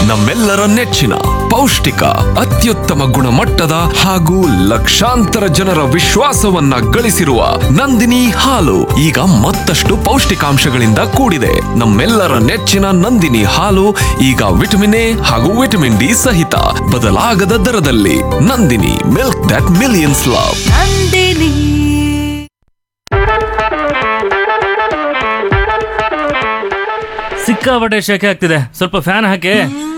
ನಮ್ಮೆಲ್ಲರ ನೆಚ್ಚಿನ ಪೌಷ್ಟಿಕ ಅತ್ಯುತ್ತಮ ಗುಣಮಟ್ಟದ ಹಾಗೂ ಲಕ್ಷಾಂತರ ಜನರ ವಿಶ್ವಾಸವನ್ನ ಗಳಿಸಿರುವ ನಂದಿನಿ ಹಾಲು ಈಗ ಮತ್ತಷ್ಟು ಪೌಷ್ಟಿಕಾಂಶಗಳಿಂದ ಕೂಡಿದೆ ನಮ್ಮೆಲ್ಲರ ನೆಚ್ಚಿನ ನಂದಿನಿ ಹಾಲು ಈಗ ವಿಟಮಿನ್ ಎ ಹಾಗೂ ವಿಟಮಿನ್ ಡಿ ಸಹಿತ ಬದಲಾಗದ ದರದಲ್ಲಿ Nandini milk that millions love Nandini ಸಿಕ್ಕಾಪಟ್ಟೆ ಶೆಕೆ ಆಗ್ತಿದೆ ಸ್ವಲ್ಪ ಫ್ಯಾನ್ ಹಾಕಿ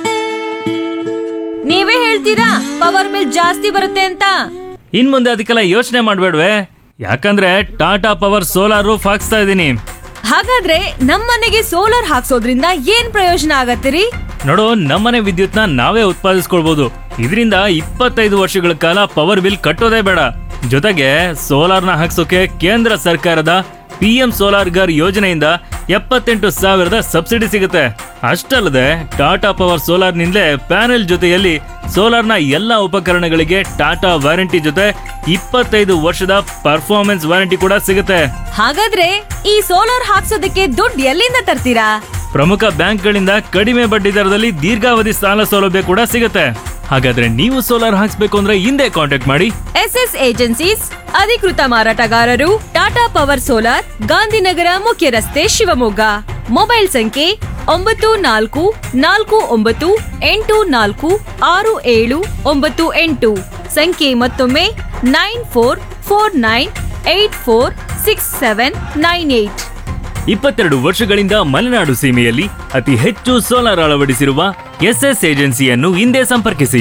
ನೀವೇ ಹೇಳ್ತೀರಾ ಪವರ್ ಬಿಲ್ ಜಾಸ್ತಿ ಬರುತ್ತೆ ಅಂತ ಇನ್ ಮುಂದೆ ಅದಕ್ಕೆಲ್ಲ ಯೋಚನೆ ಮಾಡ್ಬೇಡ್ವೆ ಯಾಕಂದ್ರೆ ಟಾಟಾ ಪವರ್ ಸೋಲಾರ್ ರೂಫ್ ಹಾಕ್ಸ್ತಾ ಇದ್ದೀನಿ ಹಾಗಾದ್ರೆ ನಮ್ಮನೆಗೆ ಸೋಲಾರ್ ಹಾಕ್ಸೋದ್ರಿಂದ ಏನ್ ಪ್ರಯೋಜನ ಆಗತ್ತಿರಿ ನೋಡು ನಮ್ಮನೆ ವಿದ್ಯುತ್ನ ನಾವೇ ಉತ್ಪಾದಿಸ್ಕೊಳ್ಬಹುದು ಇದರಿಂದ ಇಪ್ಪತ್ತೈದು ವರ್ಷಗಳ ಕಾಲ ಪವರ್ ಬಿಲ್ ಕಟ್ಟೋದೇ ಬೇಡ ಜೊತೆಗೆ ಸೋಲಾರ್ನ ಹಾಕ್ಸೋಕೆ ಕೇಂದ್ರ ಸರ್ಕಾರದ ಪಿ ಎಂ ಸೋಲಾರ್ ಗರ್ ಯೋಜನೆಯಿಂದ ಎಪ್ಪತ್ತೆಂಟು ಸಾವಿರದ ಸಬ್ಸಿಡಿ ಸಿಗುತ್ತೆ ಅಷ್ಟಲ್ಲದೆ ಟಾಟಾ ಪವರ್ ಸೋಲಾರ್ನಿಂದಲೇ ಪ್ಯಾನೆಲ್ ಜೊತೆಯಲ್ಲಿ ಸೋಲಾರ್ನ ಎಲ್ಲ ಉಪಕರಣಗಳಿಗೆ ಟಾಟಾ ವಾರಂಟಿ ಜೊತೆ ಇಪ್ಪತ್ತೈದು ವರ್ಷದ ಪರ್ಫಾರ್ಮೆನ್ಸ್ ವಾರಂಟಿ ಕೂಡ ಸಿಗುತ್ತೆ ಹಾಗಾದ್ರೆ ಈ ಸೋಲಾರ್ ಹಾಕ್ಸೋದಕ್ಕೆ ದುಡ್ಡು ಎಲ್ಲಿಂದ ತರ್ತೀರಾ ಪ್ರಮುಖ ಬ್ಯಾಂಕ್ಗಳಿಂದ ಕಡಿಮೆ ಬಡ್ಡಿ ದರದಲ್ಲಿ ದೀರ್ಘಾವಧಿ ಸಾಲ ಸೌಲಭ್ಯ ಕೂಡ ಸಿಗುತ್ತೆ ಹಾಗಾದ್ರೆ ನೀವು ಸೋಲಾರ್ ಹಾಕ್ಸ್ಬೇಕು ಅಂದ್ರೆ ಹಿಂದೆ ಕಾಂಟ್ಯಾಕ್ಟ್ ಮಾಡಿ ಎಸ್ ಎಸ್ ಏಜೆನ್ಸೀಸ್ ಅಧಿಕೃತ ಮಾರಾಟಗಾರರು ಟಾಟಾ ಪವರ್ ಸೋಲಾರ್ ಗಾಂಧಿನಗರ ಮುಖ್ಯ ರಸ್ತೆ ಶಿವಮೊಗ್ಗ ಮೊಬೈಲ್ ಸಂಖ್ಯೆ ಒಂಬತ್ತು ನಾಲ್ಕು ನಾಲ್ಕು ಒಂಬತ್ತು ಎಂಟು ನಾಲ್ಕು ಆರು ಏಳು ಒಂಬತ್ತು ಎಂಟು ಸಂಖ್ಯೆ ಮತ್ತೊಮ್ಮೆ nine four four nine eight four six seven nine eight ಇಪ್ಪತ್ತೆರಡು ವರ್ಷಗಳಿಂದ ಮಲೆನಾಡು ಸೀಮೆಯಲ್ಲಿ ಅತಿ ಹೆಚ್ಚು ಸೋಲಾರ್ ಅಳವಡಿಸಿರುವ ಎಸ್ಎಸ್ ಏಜೆನ್ಸಿಯನ್ನು ಹಿಂದೆ ಸಂಪರ್ಕಿಸಿ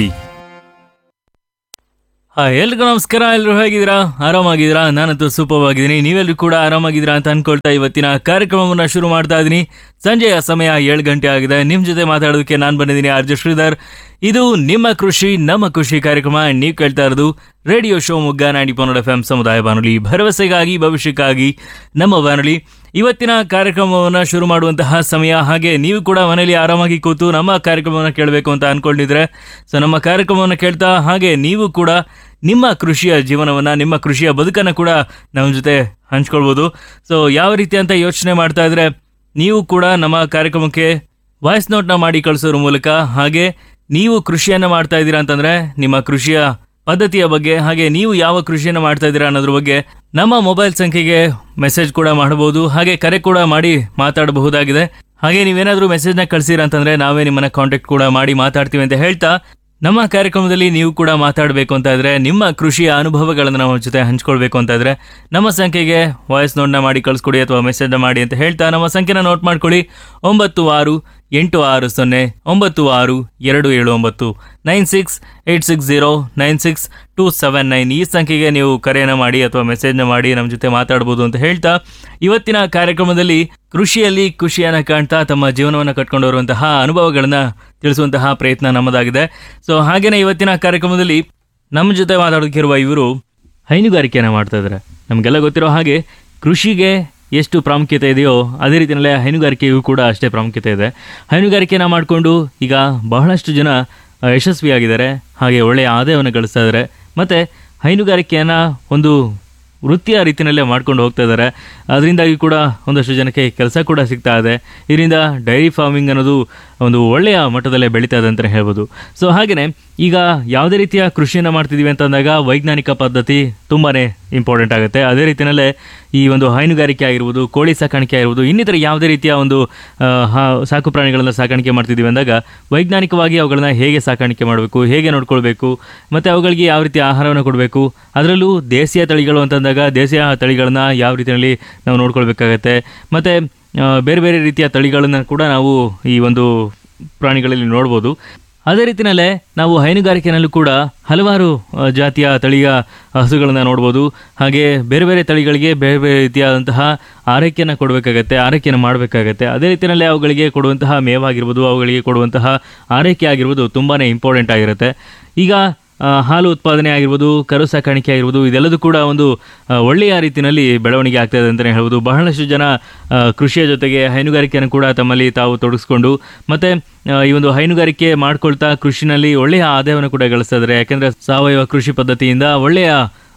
ಹಾ ಎಲ್ರಿಗೂ ನಮಸ್ಕಾರ ಎಲ್ರು ಹೇಗಿದ್ದೀರಾ ಆರಾಮಾಗಿದ್ದೀರಾ ನಾನಂತೂ ಸೂಪರ್ ಆಗಿದ್ದೀನಿ ನೀವೆಲ್ಲರೂ ಕೂಡ ಆರಾಮಾಗಿದ್ದೀರಾ ಅಂತ ಅನ್ಕೊಳ್ತಾ ಇವತ್ತಿನ ಕಾರ್ಯಕ್ರಮವನ್ನ ಶುರು ಮಾಡ್ತಾ ಇದ್ದೀನಿ ಸಂಜೆಯ ಸಮಯ ಏಳು ಗಂಟೆ ಆಗಿದೆ ನಿಮ್ ಜೊತೆ ಮಾತಾಡೋದಕ್ಕೆ ನಾನು ಬಂದಿದ್ದೀನಿ ಆರ್ಜ ಶ್ರೀಧರ್ ಇದು ನಿಮ್ಮ ಕೃಷಿ ನಮ್ಮ ಖುಷಿ ಕಾರ್ಯಕ್ರಮ ನೀವು ಕೇಳ್ತಾ ಇರೋದು ರೇಡಿಯೋ ಶೋ ಮುಗ್ಗ ನಾಡಿ ಪನ್ನಡ ಎಫ್ ಸಮುದಾಯ ಬಾನುಲಿ ಭರವಸೆಗಾಗಿ ಭವಿಷ್ಯಕ್ಕಾಗಿ ನಮ್ಮ ಬಾನುಲಿ ಇವತ್ತಿನ ಕಾರ್ಯಕ್ರಮವನ್ನು ಶುರು ಮಾಡುವಂತಹ ಸಮಯ ಹಾಗೆ ನೀವು ಕೂಡ ಮನೆಯಲ್ಲಿ ಆರಾಮಾಗಿ ಕೂತು ನಮ್ಮ ಕಾರ್ಯಕ್ರಮವನ್ನು ಕೇಳಬೇಕು ಅಂತ ಅನ್ಕೊಂಡಿದ್ರೆ ಸೊ ನಮ್ಮ ಕಾರ್ಯಕ್ರಮವನ್ನು ಕೇಳ್ತಾ ಹಾಗೆ ನೀವು ಕೂಡ ನಿಮ್ಮ ಕೃಷಿಯ ಜೀವನವನ್ನು ನಿಮ್ಮ ಕೃಷಿಯ ಬದುಕನ್ನು ಕೂಡ ನಮ್ಮ ಜೊತೆ ಹಂಚ್ಕೊಳ್ಬೋದು ಸೊ ಯಾವ ರೀತಿ ಅಂತ ಯೋಚನೆ ಮಾಡ್ತಾ ಇದ್ರೆ ನೀವು ಕೂಡ ನಮ್ಮ ಕಾರ್ಯಕ್ರಮಕ್ಕೆ ವಾಯ್ಸ್ ನೋಟ್ನ ಮಾಡಿ ಕಳಿಸೋದ್ರ ಮೂಲಕ ಹಾಗೆ ನೀವು ಕೃಷಿಯನ್ನು ಮಾಡ್ತಾ ಇದ್ದೀರಾ ಅಂತಂದ್ರೆ ನಿಮ್ಮ ಕೃಷಿಯ ಪದ್ಧತಿಯ ಬಗ್ಗೆ ಹಾಗೆ ನೀವು ಯಾವ ಕೃಷಿಯನ್ನು ಮಾಡ್ತಾ ಇದ್ದೀರಾ ಅನ್ನೋದ್ರ ಬಗ್ಗೆ ನಮ್ಮ ಮೊಬೈಲ್ ಸಂಖ್ಯೆಗೆ ಮೆಸೇಜ್ ಕೂಡ ಮಾಡಬಹುದು ಹಾಗೆ ಕರೆ ಕೂಡ ಮಾಡಿ ಮಾತಾಡಬಹುದಾಗಿದೆ ಹಾಗೆ ನೀವೇನಾದ್ರೂ ಮೆಸೇಜ್ನ ಕಳಿಸಿರ ಅಂತಂದ್ರೆ ನಾವೇ ನಿಮ್ಮನ್ನ ಕಾಂಟ್ಯಾಕ್ಟ್ ಕೂಡ ಮಾಡಿ ಮಾತಾಡ್ತೀವಿ ಅಂತ ಹೇಳ್ತಾ ನಮ್ಮ ಕಾರ್ಯಕ್ರಮದಲ್ಲಿ ನೀವು ಕೂಡ ಮಾತಾಡಬೇಕು ಅಂತ ಇದ್ರೆ ನಿಮ್ಮ ಕೃಷಿಯ ಅನುಭವಗಳನ್ನು ನಮ್ಮ ಜೊತೆ ಹಂಚ್ಕೊಳ್ಬೇಕು ಅಂತ ಇದ್ರೆ ನಮ್ಮ ಸಂಖ್ಯೆಗೆ ವಾಯ್ಸ್ ನೋಟ್ನ ಮಾಡಿ ಕಳಿಸ್ಕೊಡಿ ಅಥವಾ ಮೆಸೇಜ್ನ ಮಾಡಿ ಅಂತ ಹೇಳ್ತಾ ನಮ್ಮ ಸಂಖ್ಯೆನ ನೋಟ್ ಮಾಡ್ಕೊಳ್ಳಿ ಒಂಬತ್ತು ಆರು ಎಂಟು ಆರು ಸೊನ್ನೆ ಒಂಬತ್ತು ಆರು ಎರಡು ಏಳು ಒಂಬತ್ತು nine six eight six zero nine six two seven nine ಈ ಸಂಖ್ಯೆಗೆ ನೀವು ಕರೆಯನ್ನು ಮಾಡಿ ಅಥವಾ ಮೆಸೇಜ್ನ ಮಾಡಿ ನಮ್ಮ ಜೊತೆ ಮಾತಾಡ್ಬೋದು ಅಂತ ಹೇಳ್ತಾ ಇವತ್ತಿನ ಕಾರ್ಯಕ್ರಮದಲ್ಲಿ ಕೃಷಿಯಲ್ಲಿ ಖುಷಿಯನ್ನು ಕಾಣ್ತಾ ತಮ್ಮ ಜೀವನವನ್ನು ಕಟ್ಕೊಂಡು ಬರುವಂತಹ ಅನುಭವಗಳನ್ನ ತಿಳಿಸುವಂತಹ ಪ್ರಯತ್ನ ನಮ್ಮದಾಗಿದೆ ಸೊ ಹಾಗೇನೆ ಇವತ್ತಿನ ಕಾರ್ಯಕ್ರಮದಲ್ಲಿ ನಮ್ಮ ಜೊತೆ ಮಾತಾಡೋದಕ್ಕಿರುವ ಇವರು ಹೈನುಗಾರಿಕೆಯನ್ನು ಮಾಡ್ತಾ ಇದ್ದಾರೆ ನಮಗೆಲ್ಲ ಗೊತ್ತಿರೋ ಹಾಗೆ ಕೃಷಿಗೆ ಎಷ್ಟು ಪ್ರಾಮುಖ್ಯತೆ ಇದೆಯೋ ಅದೇ ರೀತಿಯಲ್ಲೇ ಹೈನುಗಾರಿಕೆಯೂ ಕೂಡ ಅಷ್ಟೇ ಪ್ರಾಮುಖ್ಯತೆ ಇದೆ ಹೈನುಗಾರಿಕೆನ ಮಾಡಿಕೊಂಡು ಈಗ ಬಹಳಷ್ಟು ಜನ ಆ, ಯಶಸ್ವಿಯಾಗಿದ್ದಾರೆ ಹಾಗೆ ಒಳ್ಳೆಯ ಆದಾಯವನ್ನು ಗಳಿಸ್ತಾ ಇದ್ದಾರೆ ಮತ್ತು ಹೈನುಗಾರಿಕೆಯನ್ನು ಒಂದು ವೃತ್ತಿಯ ರೀತಿಯಲ್ಲೇ ಮಾಡ್ಕೊಂಡು ಹೋಗ್ತಾ ಇದ್ದಾರೆ ಅದರಿಂದಾಗಿ ಕೂಡ ಒಂದಷ್ಟು ಜನಕ್ಕೆ ಕೆಲಸ ಕೂಡ ಸಿಗ್ತಾ ಇದೆ ಇದರಿಂದ ಡೈರಿ ಫಾರ್ಮಿಂಗ್ ಅನ್ನೋದು ಒಂದು ಒಳ್ಳೆಯ ಮಟ್ಟದಲ್ಲೇ ಬೆಳೀತಾ ಇದೆ ಅಂತಲೇ ಹೇಳ್ಬೋದು ಸೊ ಹಾಗೆಯೇ ಈಗ ಯಾವುದೇ ರೀತಿಯ ಕೃಷಿಯನ್ನು ಮಾಡ್ತಿದ್ದೀವಿ ಅಂತ ಅಂದಾಗ ವೈಜ್ಞಾನಿಕ ಪದ್ಧತಿ ತುಂಬಾ ಇಂಪಾರ್ಟೆಂಟ್ ಆಗುತ್ತೆ ಅದೇ ರೀತಿಯಲ್ಲೇ ಈ ಒಂದು ಹೈನುಗಾರಿಕೆ ಆಗಿರ್ಬೋದು ಕೋಳಿ ಸಾಕಾಣಿಕೆ ಆಗಿರ್ಬೋದು ಇನ್ನಿತರ ಯಾವುದೇ ರೀತಿಯ ಒಂದು ಆ, ಹಾ- ಸಾಕು ಪ್ರಾಣಿಗಳನ್ನು ಸಾಕಾಣಿಕೆ ಮಾಡ್ತಿದ್ದೀವಿ ಅಂದಾಗ ವೈಜ್ಞಾನಿಕವಾಗಿ ಅವುಗಳನ್ನ ಹೇಗೆ ಸಾಕಾಣಿಕೆ ಮಾಡಬೇಕು ಹೇಗೆ ನೋಡ್ಕೊಳ್ಬೇಕು ಮತ್ತು ಅವುಗಳಿಗೆ ಯಾವ ರೀತಿ ಆಹಾರವನ್ನು ಕೊಡಬೇಕು ಅದರಲ್ಲೂ ದೇಶೀಯ ತಳಿಗಳು ಅಂತಂದಾಗ ದೇಶೀಯ ತಳಿಗಳನ್ನ ಯಾವ ರೀತಿಯಲ್ಲಿ ನಾವು ನೋಡ್ಕೊಳ್ಬೇಕಾಗತ್ತೆ ಮತ್ತು ಬೇರೆ ಬೇರೆ ರೀತಿಯ ತಳಿಗಳನ್ನು ಕೂಡ ನಾವು ಈ ಒಂದು ಪ್ರಾಣಿಗಳಲ್ಲಿ ನೋಡ್ಬೋದು ಅದೇ ರೀತಿಯಲ್ಲೇ ನಾವು ಹೈನುಗಾರಿಕೆನಲ್ಲೂ ಕೂಡ ಹಲವಾರು ಆ, ಜಾತಿಯ ತಳಿಯ ಹಸುಗಳನ್ನು ನೋಡ್ಬೋದು ಹಾಗೆ ಬೇರೆ ಬೇರೆ ತಳಿಗಳಿಗೆ ಬೇರೆ ಬೇರೆ ರೀತಿಯಾದಂತಹ ಆರೈಕೆಯನ್ನು ಕೊಡಬೇಕಾಗತ್ತೆ ಆರೈಕೆಯನ್ನು ಮಾಡಬೇಕಾಗತ್ತೆ ಅದೇ ರೀತಿಯಲ್ಲೇ ಅವುಗಳಿಗೆ ಕೊಡುವಂತಹ ಮೇವಾಗಿರ್ಬೋದು ಅವುಗಳಿಗೆ ಕೊಡುವಂತಹ ಆರೈಕೆ ಆಗಿರ್ಬೋದು ತುಂಬಾ ಇಂಪಾರ್ಟೆಂಟ್ ಆಗಿರುತ್ತೆ ಈಗ ಆ, ಹಾಲು ಉತ್ಪಾದನೆ ಆಗಿರ್ಬೋದು ಕರು ಸಾಕಾಣಿಕೆ ಆಗಿರ್ಬೋದು ಇದೆಲ್ಲದೂ ಕೂಡ ಒಂದು ಆ, ಒಳ್ಳೆಯ ರೀತಿಯಲ್ಲಿ ಬೆಳವಣಿಗೆ ಆಗ್ತಾ ಇದೆ ಅಂತಲೇ ಹೇಳ್ಬೋದು ಬಹಳಷ್ಟು ಜನ ಆ, ಕೃಷಿಯ ಜೊತೆಗೆ ಹೈನುಗಾರಿಕೆಯನ್ನು ಕೂಡ ತಮ್ಮಲ್ಲಿ ತಾವು ತೊಡಗಿಸ್ಕೊಂಡು ಮತ್ತು ಈ ಒಂದು ಹೈನುಗಾರಿಕೆ ಮಾಡ್ಕೊಳ್ತಾ ಕೃಷಿನಲ್ಲಿ ಒಳ್ಳೆಯ ಆದಾಯವನ್ನು ಕೂಡ ಗಳಿಸ್ತಾ ಇದ್ದಾರೆ ಯಾಕೆಂದರೆ ಸಾವಯವ ಕೃಷಿ ಪದ್ಧತಿಯಿಂದ ಒಳ್ಳೆಯ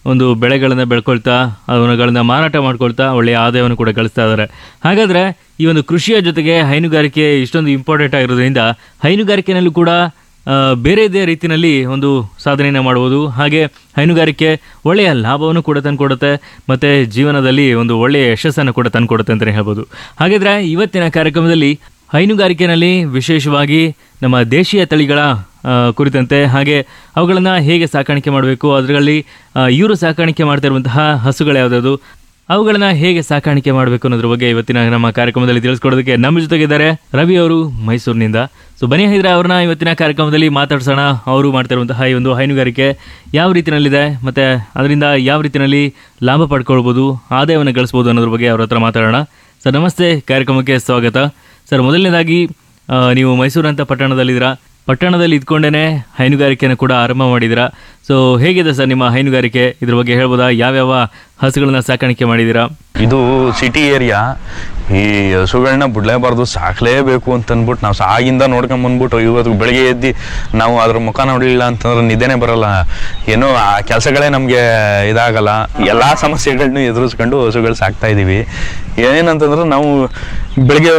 ಒಂದು ಬೆಳೆಗಳನ್ನು ಬೆಳ್ಕೊಳ್ತಾ ಅವುಗಳನ್ನ ಮಾರಾಟ ಮಾಡ್ಕೊಳ್ತಾ ಒಳ್ಳೆಯ ಆದಾಯವನ್ನು ಕೂಡ ಗಳಿಸ್ತಾ ಇದ್ದಾರೆ ಹಾಗಾದರೆ ಈ ಒಂದು ಕೃಷಿಯ ಜೊತೆಗೆ ಹೈನುಗಾರಿಕೆ ಇಷ್ಟೊಂದು ಇಂಪಾರ್ಟೆಂಟ್ ಆಗಿರೋದ್ರಿಂದ ಹೈನುಗಾರಿಕೆನಲ್ಲೂ ಕೂಡ ಆ, ಬೇರೆದೇ ರೀತಿಯಲ್ಲಿ ಒಂದು ಸಾಧನೆಯನ್ನು ಮಾಡ್ಬೋದು ಹಾಗೆ ಹೈನುಗಾರಿಕೆ ಒಳ್ಳೆಯ ಲಾಭವನ್ನು ಕೂಡ ತಂದುಕೊಡುತ್ತೆ ಮತ್ತು ಜೀವನದಲ್ಲಿ ಒಂದು ಒಳ್ಳೆಯ ಯಶಸ್ಸನ್ನು ಕೂಡ ತಂದುಕೊಡುತ್ತೆ ಅಂತಲೇ ಹೇಳ್ಬೋದು ಹಾಗಾದರೆ ಇವತ್ತಿನ ಕಾರ್ಯಕ್ರಮದಲ್ಲಿ ಹೈನುಗಾರಿಕೆಯಲ್ಲಿ ವಿಶೇಷವಾಗಿ ನಮ್ಮ ದೇಶೀಯ ತಳಿಗಳ ಆ, ಕುರಿತಂತೆ ಹಾಗೆ ಅವುಗಳನ್ನು ಹೇಗೆ ಸಾಕಾಣಿಕೆ ಮಾಡಬೇಕು ಅದರಲ್ಲಿ ಇವರು ಸಾಕಾಣಿಕೆ ಮಾಡ್ತಾ ಇರುವಂತಹ ಹಸುಗಳು ಯಾವುದಾದ್ರು ಅವುಗಳನ್ನ ಹೇಗೆ ಸಾಕಾಣಿಕೆ ಮಾಡಬೇಕು ಅನ್ನೋದ್ರ ಬಗ್ಗೆ ಇವತ್ತಿನ ನಮ್ಮ ಕಾರ್ಯಕ್ರಮದಲ್ಲಿ ತಿಳಿಸ್ಕೊಡೋದಕ್ಕೆ ನಮ್ಮ ಜೊತೆಗಿದ್ದಾರೆ ರವಿ ಅವರು ಮೈಸೂರಿನಿಂದ ಸೊ ಬನ್ನಿ ಹೈದ್ರ ಅವ್ರನ್ನ ಇವತ್ತಿನ ಕಾರ್ಯಕ್ರಮದಲ್ಲಿ ಮಾತಾಡ್ಸೋಣ ಅವರು ಮಾಡ್ತಾ ಇರುವಂತಹ ಈ ಒಂದು ಹೈನುಗಾರಿಕೆ ಯಾವ ರೀತಿನಲ್ಲಿದೆ ಮತ್ತು ಅದರಿಂದ ಯಾವ ರೀತಿಯಲ್ಲಿ ಲಾಭ ಪಡ್ಕೊಳ್ಬೋದು ಆದಾಯವನ್ನು ಗಳಿಸ್ಬೋದು ಅನ್ನೋದ್ರ ಬಗ್ಗೆ ಅವ್ರ ಹತ್ರ ಮಾತಾಡೋಣ ಸರ್ ನಮಸ್ತೆ ಕಾರ್ಯಕ್ರಮಕ್ಕೆ ಸ್ವಾಗತ ಸರ್ ಮೊದಲನೇದಾಗಿ ಆ, ನೀವು ಮೈಸೂರು ಅಂತ ಪಟ್ಟಣದಲ್ಲಿದ್ದೀರಾ ಪಟ್ಟಣದಲ್ಲಿ ಇದ್ಕೊಂಡೇ ಹೈನುಗಾರಿಕೆಯನ್ನು ಕೂಡ ಆರಂಭ ಮಾಡಿದ್ದೀರಾ ಸೊ ಹೇಗಿದೆ ಸರ್ ನಿಮ್ಮ ಹೈನುಗಾರಿಕೆ ಇದ್ರ ಬಗ್ಗೆ ಹೇಳ್ಬೋದಾ ಯಾವ್ಯಾವ ಹಸುಗಳನ್ನ ಸಾಕಾಣಿಕೆ ಮಾಡಿದ್ದೀರಾ ಇದು ಸಿಟಿ ಏರಿಯಾ ಈ ಹಸುಗಳನ್ನ ಬಿಡಲೇಬಾರ್ದು ಸಾಕಲೇಬೇಕು ಅಂತ ಅಂದ್ಬಿಟ್ಟು ನಾವು ಆಗಿಂದ ನೋಡ್ಕೊಂಡ್ ಬಂದ್ಬಿಟ್ಟು ಇವತ್ತು ಬೆಳಗ್ಗೆ ಎದ್ದು ನಾವು ಅದ್ರ ಮುಖ ನೋಡಲಿಲ್ಲ ಅಂತಂದ್ರೆ ನಿದ್ದೆನೇ ಬರಲ್ಲ ಏನೋ ಆ ಕೆಲಸಗಳೇ ನಮಗೆ ಇದಾಗಲ್ಲ ಎಲ್ಲ ಸಮಸ್ಯೆಗಳನ್ನೂ ಎದುರಿಸ್ಕೊಂಡು ಹಸುಗಳು ಸಾಕ್ತಾ ಇದ್ದೀವಿ ಏನಂತಂದ್ರೆ ನಾವು ಬೆಳಿಗ್ಗೆ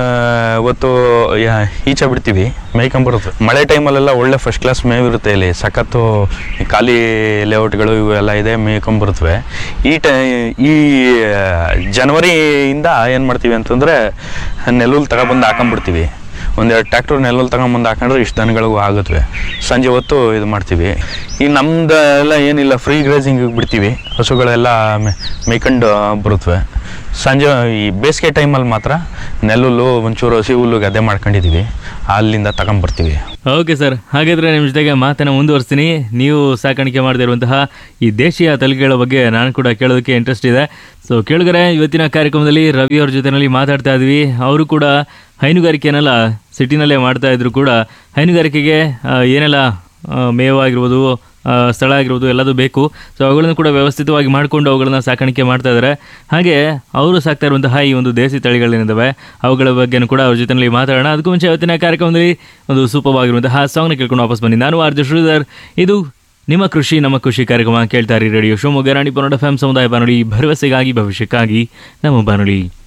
ಆ, ಹೊತ್ತು ಯಾ- ಈಚೆ ಬಿಡ್ತೀವಿ ಮೇಯ್ಕೊಂಬರುತ್ತೆ ಮಳೆ ಟೈಮಲ್ಲೆಲ್ಲ ಒಳ್ಳೆ ಫಸ್ಟ್ ಕ್ಲಾಸ್ ಮೇವ್ ಇರುತ್ತೆ ಇಲ್ಲಿ ಸಖತ್ತು ಈ ಖಾಲಿ ಲೇಔಟ್ಗಳು ಇವೆಲ್ಲ ಇದೆ ಮೇಯ್ಕೊಂಬರುತ್ತವೆ ಈ ಟೈ ಈ ಆ, ಜನವರಿಯಿಂದ ಏನು ಮಾಡ್ತೀವಿ ಅಂತಂದರೆ ನೆಲ್ಲುಲ್ ತಗೊಬಂದು ಹಾಕೊಂಬಿಡ್ತೀವಿ ಒಂದೆರಡು ಟ್ಯಾಕ್ಟರ್ ನೆಲ್ಲಲ್ಲಿ ತಗೊಂಬಂದು ಹಾಕೊಂಡ್ರೆ ಇಷ್ಟು ದನಗಳಿಗೂ ಆಗುತ್ತವೆ ಸಂಜೆ ಹೊತ್ತು ಇದು ಮಾಡ್ತೀವಿ ಈ ನಮ್ದು ಎಲ್ಲ ಏನಿಲ್ಲ ಫ್ರೀ ಗ್ರೇಜಿಂಗಿಗೆ ಬಿಡ್ತೀವಿ ಹಸುಗಳೆಲ್ಲ ಮೆ ಮೇಯ್ಕೊಂಡು ಬರುತ್ತವೆ ಸಂಜೆ ಈ ಬೇಸಿಗೆ ಟೈಮಲ್ಲಿ ಮಾತ್ರ ನೆಲ್ಲುಲ್ಲು ಒಂಚೂರು ಹಸಿ ಹುಲ್ಲು ಗದ್ದೆ ಮಾಡ್ಕೊಂಡಿದ್ದೀವಿ ಅಲ್ಲಿಂದ ತಗೊಂಬರ್ತೀವಿ ಓಕೆ ಸರ್ ಹಾಗಾದ್ರೆ ನಿಮ್ಮ ಜೊತೆಗೆ ಮಾತನ್ನು ಮುಂದುವರಿಸ್ತೀನಿ ನೀವು ಸಾಕಾಣಿಕೆ ಮಾಡದೇ ಇರುವಂತಹ ಈ ದೇಶೀಯ ತಳಿಗಳ ಬಗ್ಗೆ ನಾನು ಕೂಡ ಕೇಳೋದಕ್ಕೆ ಇಂಟ್ರೆಸ್ಟ್ ಇದೆ ಸೊ ಕೇಳಿದರೆ ಇವತ್ತಿನ ಕಾರ್ಯಕ್ರಮದಲ್ಲಿ ರವಿ ಅವ್ರ ಜೊತೆನಲ್ಲಿ ಮಾತಾಡ್ತಾ ಇದ್ವಿ ಅವರು ಕೂಡ ಹೈನುಗಾರಿಕೆನೆಲ್ಲ ಸಿಟಿನಲ್ಲೇ ಮಾಡ್ತಾ ಇದ್ರು ಕೂಡ ಹೈನುಗಾರಿಕೆಗೆ ಆ, ಏನೆಲ್ಲ ಆ, ಮೇವಾಗಿರ್ಬೋದು ಆ, ಸ್ಥಳ ಆಗಿರ್ಬೋದು ಎಲ್ಲದೂ ಬೇಕು ಸೊ ಅವುಗಳನ್ನು ಕೂಡ ವ್ಯವಸ್ಥಿತವಾಗಿ ಮಾಡಿಕೊಂಡು ಅವುಗಳನ್ನು ಸಾಕಾಣಿಕೆ ಮಾಡ್ತಾ ಇದ್ದಾರೆ ಹಾಗೆ ಅವರು ಸಾಕ್ತಾ ಇರುವಂತಹ ಈ ಒಂದು ದೇಸಿ ತಳಿಗಳೇನಿದ್ದಾವೆ ಅವುಗಳ ಬಗ್ಗೆನೂ ಕೂಡ ಅವ್ರ ಜೊತೆಯಲ್ಲಿ ಮಾತಾಡೋಣ ಅದಕ್ಕೂ ಮುಂಚೆ ಇವತ್ತಿನ ಕಾರ್ಯಕ್ರಮದಲ್ಲಿ ಒಂದು ಸೂಪವಾಗಿರುವಂತಹ ಸಾಂಗ್ನ ಕೇಳ್ಕೊಂಡು ವಾಪಸ್ ಬನ್ನಿ ನಾನು ಆರ್ಜು ಶ್ರೀಧರ್ ಇದು ನಿಮ್ಮ ಕೃಷಿ ನಮ್ಮ ಕೃಷಿ ಕಾರ್ಯಕ್ರಮ ಕೇಳ್ತಾ ಇರಿ ರೇಡಿಯೋ ಶಿವಮೊಗ್ಗ ರಾಣಿ ಪನ್ನಡ ಎಫ್ ಸಮುದಾಯ ಬಾನುಲಿ ಭರವಸೆಗಾಗಿ ಭವಿಷ್ಯಕ್ಕಾಗಿ ನಮ್ಮ ಬಾನುಲಿ